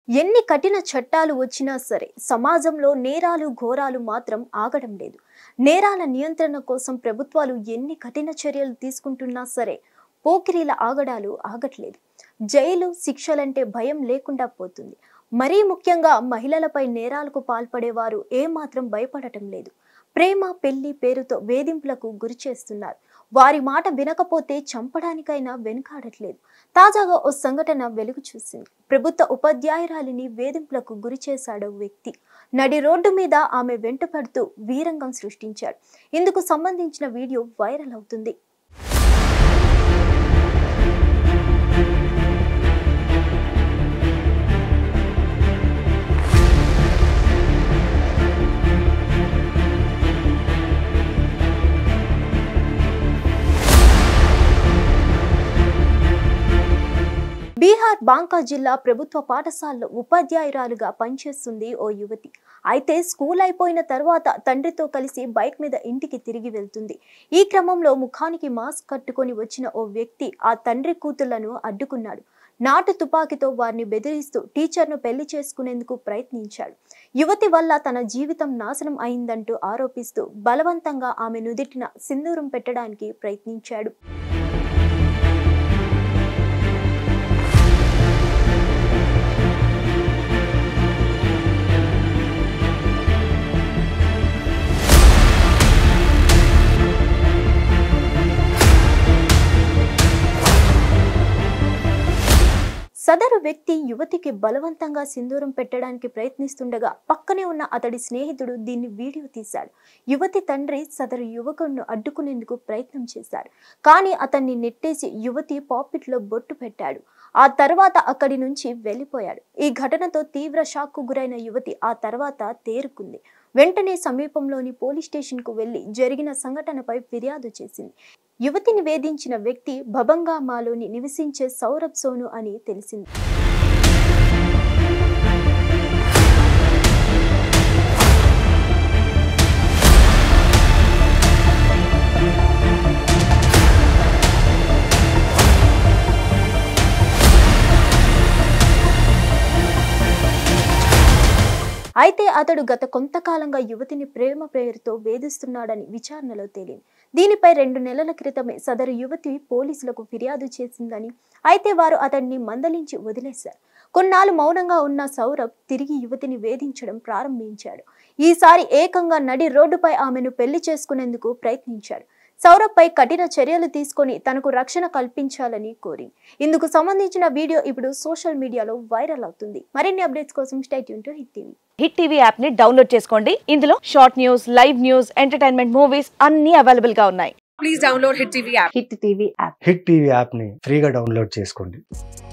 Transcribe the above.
ఎన్ని కఠిన చట్టాలు వచ్చినా సరే సమాజంలో నేరాలు ఘోరాలు మాత్రం ఆగడం లేదు నేరాల నియంత్రణ కోసం ప్రభుత్వాలు ఎన్ని కఠిన చర్యలు తీసుకుంటున్నా సరే పోకిరీల ఆగడాలు ఆగట్లేదు జైలు శిక్షలంటే భయం లేకుండా పోతుంది మరీ ముఖ్యంగా మహిళలపై నేరాలకు పాల్పడేవారు ఏమాత్రం భయపడటం లేదు ప్రేమ పెళ్లి పేరుతో వేధింపులకు గురి చేస్తున్నారు వారి మాట వినకపోతే చంపడానికైనా వెనుకాడట్లేదు తాజాగా ఓ సంఘటన వెలుగు చూసింది ప్రభుత్వ ఉపాధ్యాయురాలిని వేధింపులకు గురి చేశాడు ఓ వ్యక్తి నడి రోడ్డు మీద ఆమె వెంట పడుతూ వీరంగం సృష్టించాడు ఇందుకు సంబంధించిన వీడియో వైరల్ అవుతుంది బీహార్ బాంకా జిల్లా ప్రభుత్వ పాఠశాలలో ఉపాధ్యాయురాలుగా పనిచేస్తుంది ఓ యువతి అయితే స్కూల్ అయిపోయిన తర్వాత తండ్రితో కలిసి బైక్ మీద ఇంటికి తిరిగి వెళ్తుంది ఈ క్రమంలో ముఖానికి మాస్క్ కట్టుకొని వచ్చిన ఓ వ్యక్తి ఆ తండ్రి కూతుళ్లను అడ్డుకున్నాడు నాటు తుపాకీతో వారిని బెదిరిస్తూ టీచర్ను పెళ్లి చేసుకునేందుకు ప్రయత్నించాడు యువతి వల్ల తన జీవితం నాశనం అయిందంటూ ఆరోపిస్తూ బలవంతంగా ఆమె నుదిటిన సింధూరం పెట్టడానికి ప్రయత్నించాడు సదరు వ్యక్తి యువతికి బలవంతంగా సింధూరం పెట్టడానికి ప్రయత్నిస్తుండగా పక్కనే ఉన్న అతడి స్నేహితుడు దీన్ని వీడియో తీశాడు యువతి తండ్రి సదరు యువకుడిను అడ్డుకునేందుకు ప్రయత్నం చేశాడు కానీ అతన్ని నెట్టేసి యువతి పాపిట్లో బొట్టు పెట్టాడు ఆ తర్వాత అక్కడి నుంచి వెళ్ళిపోయాడు ఈ ఘటనతో తీవ్ర షాక్కు గురైన యువతి ఆ తర్వాత తేరుకుంది వెంటనే సమీపంలోని పోలీస్ స్టేషన్కు వెళ్లి జరిగిన సంఘటనపై ఫిర్యాదు చేసింది యువతిని వేధించిన వ్యక్తి భబంగామాలోని నివసించే సౌరభ్ సోను అని తెలిసింది అయితే అతడు గత కొంతకాలంగా యువతిని ప్రేమ పేరుతో వేధిస్తున్నాడని విచారణలో తేలింది దీనిపై రెండు నెలల క్రితమే సదరు యువతి పోలీసులకు ఫిర్యాదు చేసిందని అయితే వారు అతన్ని మందలించి వదిలేశారు కొన్నాళ్ళు మౌనంగా ఉన్న సౌరభ్ తిరిగి యువతిని వేధించడం ప్రారంభించాడు ఈసారి ఏకంగా నడి రోడ్డుపై ఆమెను పెళ్లి చేసుకునేందుకు ప్రయత్నించాడు సౌరభ్ పై కఠిన చర్యలు తీసుకొని తనకు రక్షణ కల్పించాలని కోరి ఇందుకు సంబంధించిన వీడియో ఇప్పుడు సోషల్ మీడియాలో వైరల్ అవుతుంది మరిన్ని అప్డేట్స్ కోసం state to Hit TV Hit TV app ని డౌన్లోడ్ చేసుకోండి ఇందులో short news live news entertainment movies అన్ని అవైలబుల్ గా ఉన్నాయి please download Hit TV app. Hit TV app Hit TV యాప్ని ఫ్రీగా డౌన్లోడ్ చేసుకోండి